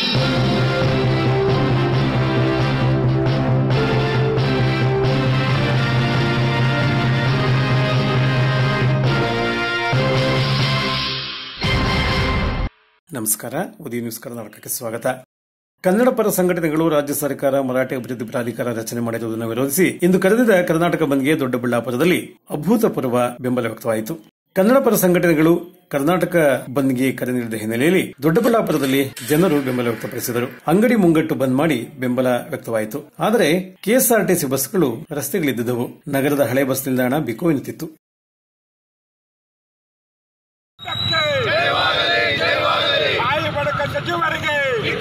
ನಮಸ್ಕಾರ ಉದಯ ನ್ಯೂಸ್ ಕರ್ನಾಟಕಕ್ಕೆ ಸ್ವಾಗತ ಕನ್ನಡ ಪರ ಸಂಘಟನೆಗಳು ರಾಜ್ಯ ಸರ್ಕಾರ ಮರಾಠಿ ಅಭಿವೃದ್ಧಿ ಪ್ರಾಧಿಕಾರ ರಚನೆ ಮಾಡಿರುವುದನ್ನು ವಿರೋಧಿಸಿ ಇಂದು ಕರೆದಿದ್ದ ಕರ್ನಾಟಕ ಬಂದ್ಗೆ ದೊಡ್ಡಬಳ್ಳಾಪುರದಲ್ಲಿ ಅಭೂತಪೂರ್ವ ಬೆಂಬಲ ವ್ಯಕ್ತವಾಯಿತು ಕನ್ನಡ ಪರ ಸಂಘಟನೆಗಳು ಕರ್ನಾಟಕ ಬಂದ್ಗೆ ಕರೆ ನೀಡಿದ ಹಿನ್ನೆಲೆಯಲ್ಲಿ ದೊಡ್ಡಬಳ್ಳಾಪುರದಲ್ಲಿ ಜನರು ಬೆಂಬಲ ವ್ಯಕ್ತಪಡಿಸಿದರು ಅಂಗಡಿ ಮುಂಗಟ್ಟು ಬಂದ್ ಮಾಡಿ ಬೆಂಬಲ ವ್ಯಕ್ತವಾಯಿತು ಆದರೆ ಕೆಎಸ್ಆರ್ಟಿಸಿ ಬಸ್ಗಳು ರಸ್ತೆಗಳಿದ್ದುವು ನಗರದ ಹಳೆ ಬಸ್ ನಿಲ್ದಾಣ ಬಿಕೋ ಎನ್ನುತ್ತಿತ್ತು ಬಾಯಿ ಬಡಕ ಸಚಿವರಿಗೆ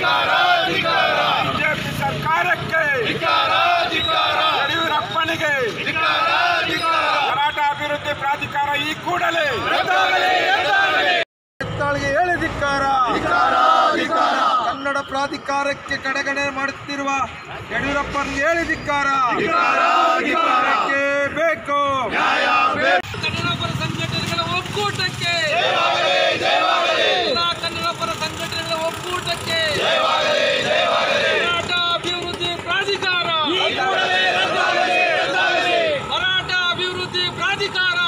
ಬಿಜೆಪಿ ಸರ್ಕಾರಕ್ಕೆ ಯಡಿಯೂರಪ್ಪನಿಗೆ ಮರಾಠ ಅಭಿವೃದ್ಧಿ ಪ್ರಾಧಿಕಾರ ಈ ಕೂಡಲೇ ಹೆತ್ತಾಳಿಗೆ ಹೇಳಿ ಧಿಕ್ಕಾರ ಕನ್ನಡ ಪ್ರಾಧಿಕಾರಕ್ಕೆ ಕಡೆಗಣೆ ಮಾಡುತ್ತಿರುವ ಯಡಿಯೂರಪ್ಪನಿಗೆ ಹೇಳಿ ಧಿಕ್ಕಾರ ಧಿಕ್ಕಾರಕ್ಕೆ ಬೇಕು ಕನ್ನಡ ಪರ ಸಂಘಟನೆಗಳ ಒಕ್ಕೂಟಕ್ಕೆ ಎಲ್ಲಾ ಕನ್ನಡ ಪರ ಸಂಘಟನೆಗಳ ಒಕ್ಕೂಟಕ್ಕೆ ಮರಾಠ ಅಭಿವೃದ್ಧಿ ಪ್ರಾಧಿಕಾರ ಮರಾಠ ಅಭಿವೃದ್ಧಿ ಪ್ರಾಧಿಕಾರ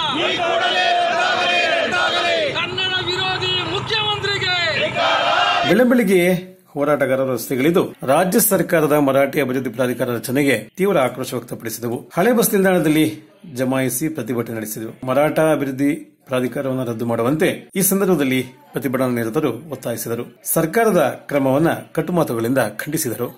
ಕನ್ನಡ ವಿರೋಧಿ ಮುಖ್ಯಮಂತ್ರಿಗೆ ಬೆಳ್ಳಂಬೆಳಿಗ್ಗೆ ಹೋರಾಟಗಾರರು ರಸ್ತೆಗಳಿದ್ದು ರಾಜ್ಯ ಸರ್ಕಾರದ ಮರಾಠಿ ಅಭಿವೃದ್ಧಿ ಪ್ರಾಧಿಕಾರ ರಚನೆಗೆ ತೀವ್ರ ಆಕ್ರೋಶ ವ್ಯಕ್ತಪಡಿಸಿದವು ಹಳೆ ಬಸ್ ನಿಲ್ದಾಣದಲ್ಲಿ ಜಮಾಯಿಸಿ ಪ್ರತಿಭಟನೆ ನಡೆಸಿದರು ಮರಾಠ ಅಭಿವೃದ್ಧಿ ಪ್ರಾಧಿಕಾರವನ್ನು ರದ್ದು ಮಾಡುವಂತೆ ಈ ಸಂದರ್ಭದಲ್ಲಿ ಪ್ರತಿಭಟನಾ ನಿರತರು ಒತ್ತಾಯಿಸಿದರು ಸರ್ಕಾರದ ಕ್ರಮವನ್ನ ಕಟ್ಟುಮಾತುಗಳಿಂದ ಖಂಡಿಸಿದರು